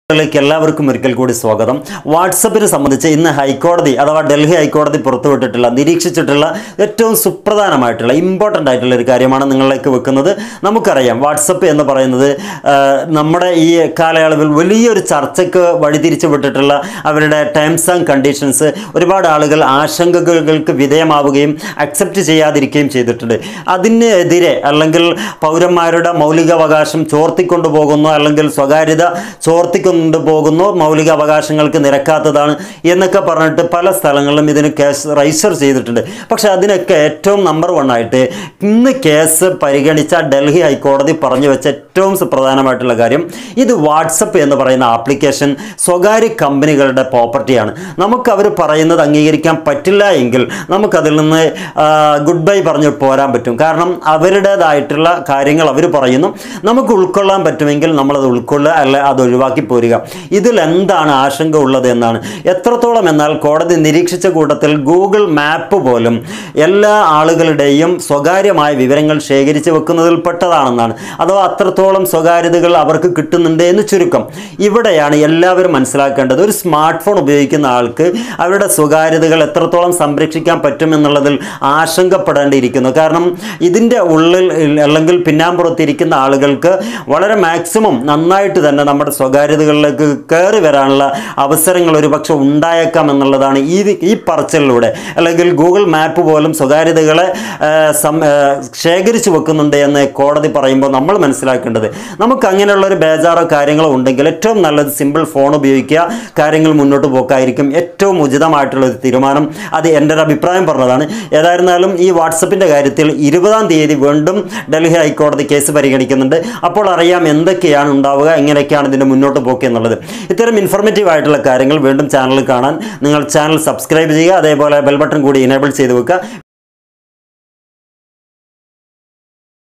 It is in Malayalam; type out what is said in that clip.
ിലേക്ക് എല്ലാവർക്കും ഒരിക്കൽ കൂടി സ്വാഗതം വാട്സപ്പിനെ സംബന്ധിച്ച് ഇന്ന് ഹൈക്കോടതി അഥവാ ഡൽഹി ഹൈക്കോടതി പുറത്തുവിട്ടിട്ടുള്ള നിരീക്ഷിച്ചിട്ടുള്ള ഏറ്റവും സുപ്രധാനമായിട്ടുള്ള ഇമ്പോർട്ടൻ്റ് ആയിട്ടുള്ള ഒരു കാര്യമാണ് നിങ്ങളിലേക്ക് വെക്കുന്നത് നമുക്കറിയാം വാട്സപ്പ് എന്ന് പറയുന്നത് ആ, നമ്മുടെ ഈ കാലയളവിൽ വലിയൊരു ചർച്ചയ്ക്ക് വഴിതിരിച്ചു വിട്ടിട്ടുള്ള അവരുടെ ടേംസ് ആൻഡ് കണ്ടീഷൻസ് ഒരുപാട് ആളുകൾ ആശങ്കകൾക്ക് വിധേയമാവുകയും അക്സെപ്റ്റ് ചെയ്യാതിരിക്കുകയും ചെയ്തിട്ടുണ്ട് അതിനെതിരെ അല്ലെങ്കിൽ പൗരന്മാരുടെ മൗലികാവകാശം ചോർത്തിക്കൊണ്ടു പോകുന്നു അല്ലെങ്കിൽ സ്വകാര്യത ചോർത്തിക്കൊണ്ടു പോകുന്നു മൗലിക അവകാശങ്ങൾക്ക് നിരക്കാത്തതാണ് എന്നൊക്കെ പറഞ്ഞിട്ട് പല സ്ഥലങ്ങളിലും ഇതിന് കേസ് രജിസ്റ്റർ ചെയ്തിട്ടുണ്ട് പക്ഷെ അതിനൊക്കെ ഏറ്റവും നമ്പർ വൺ ആയിട്ട് ഇന്ന് കേസ് പരിഗണിച്ച ഡൽഹി ഹൈക്കോടതി പറഞ്ഞു വെച്ച ഏറ്റവും സുപ്രധാനമായിട്ടുള്ള കാര്യം ഇത് വാട്സപ്പ് എന്ന് പറയുന്ന ആപ്ലിക്കേഷൻ സ്വകാര്യ കമ്പനികളുടെ പ്രോപ്പർട്ടിയാണ് നമുക്ക് അവർ പറയുന്നത് അംഗീകരിക്കാൻ പറ്റില്ല എങ്കിൽ നമുക്കതിൽ നിന്ന് ഗുഡ് ബൈ പറഞ്ഞ് പോരാൻ പറ്റും കാരണം അവരുടേതായിട്ടുള്ള കാര്യങ്ങൾ അവർ പറയുന്നു നമുക്ക് ഉൾക്കൊള്ളാൻ പറ്റുമെങ്കിൽ നമ്മളത് ഉൾക്കൊള്ളുക അല്ല അത് ഒഴിവാക്കി പോരുക ഇതിൽ എന്താണ് ആശങ്ക ഉള്ളത് എന്നാണ് എത്രത്തോളം എന്നാൽ കോടതി നിരീക്ഷിച്ച കൂട്ടത്തിൽ ഗൂഗിൾ മാപ്പ് പോലും എല്ലാ ആളുകളുടെയും സ്വകാര്യമായ വിവരങ്ങൾ ശേഖരിച്ച് വെക്കുന്നതിൽ പെട്ടതാണെന്നാണ് അഥവാ അത്രത്തോളം സ്വകാര്യതകൾ അവർക്ക് കിട്ടുന്നുണ്ട് എന്ന് ചുരുക്കം ഇവിടെയാണ് എല്ലാവരും മനസ്സിലാക്കേണ്ടത് ഒരു സ്മാർട്ട് ഫോൺ ഉപയോഗിക്കുന്ന ആൾക്ക് അവരുടെ സ്വകാര്യതകൾ എത്രത്തോളം സംരക്ഷിക്കാൻ പറ്റുമെന്നുള്ളതിൽ ആശങ്കപ്പെടേണ്ടിയിരിക്കുന്നു കാരണം ഇതിൻ്റെ ഉള്ളിൽ അല്ലെങ്കിൽ പിന്നാമ്പുറത്തിരിക്കുന്ന ആളുകൾക്ക് വളരെ മാക്സിമം നന്നായിട്ട് തന്നെ നമ്മുടെ സ്വകാര്യതകളിലേക്ക് കയറി വരാനുള്ള അവസരങ്ങൾ ഒരുപക്ഷെ ഉണ്ടായേക്കാം എന്നുള്ളതാണ് ഈ ഈ പറച്ചിലൂടെ അല്ലെങ്കിൽ ഗൂഗിൾ മാപ്പ് പോലും സ്വകാര്യതകളെ ആ, സം- ആ, ശേഖരിച്ചു വെക്കുന്നുണ്ട് എന്ന് കോടതി പറയുമ്പോൾ നമ്മൾ മനസ്സിലാക്കേണ്ടത് നമുക്ക് അങ്ങനെയുള്ള ഒരു ബേജാറോ കാര്യങ്ങളോ ഉണ്ടെങ്കിൽ ഏറ്റവും നല്ലത് സിമ്പിൾ ഫോൺ ഉപയോഗിക്കുക കാര്യങ്ങൾ മുന്നോട്ട് പോക്കായിരിക്കും ഏറ്റവും ഉചിതമായിട്ടുള്ള ഒരു തീരുമാനം അത് എൻ്റെ ഒരു അഭിപ്രായം പറഞ്ഞതാണ് ഏതായിരുന്നാലും ഈ വാട്സപ്പിൻ്റെ കാര്യത്തിൽ ഇരുപതാം തീയതി വീണ്ടും ഡൽഹി ഹൈക്കോടതി കേസ് പരിഗണിക്കുന്നുണ്ട് അപ്പോൾ അറിയാം എന്തൊക്കെയാണ് ഉണ്ടാവുക എങ്ങനെയൊക്കെയാണ് ഇതിൻ്റെ മുന്നോട്ട് പോക്ക് എന്നുള്ളത് ഇത്തരം ഇൻഫോർമേറ്റീവ് ആയിട്ടുള്ള കാര്യങ്ങൾ വീണ്ടും ചാനൽ കാണാൻ നിങ്ങൾ ചാനൽ സബ്സ്ക്രൈബ് ചെയ്യുക അതേപോലെ ബെൽ ബട്ടൺ കൂടി ഇനേബിൾ ചെയ്ത് വെക്കുക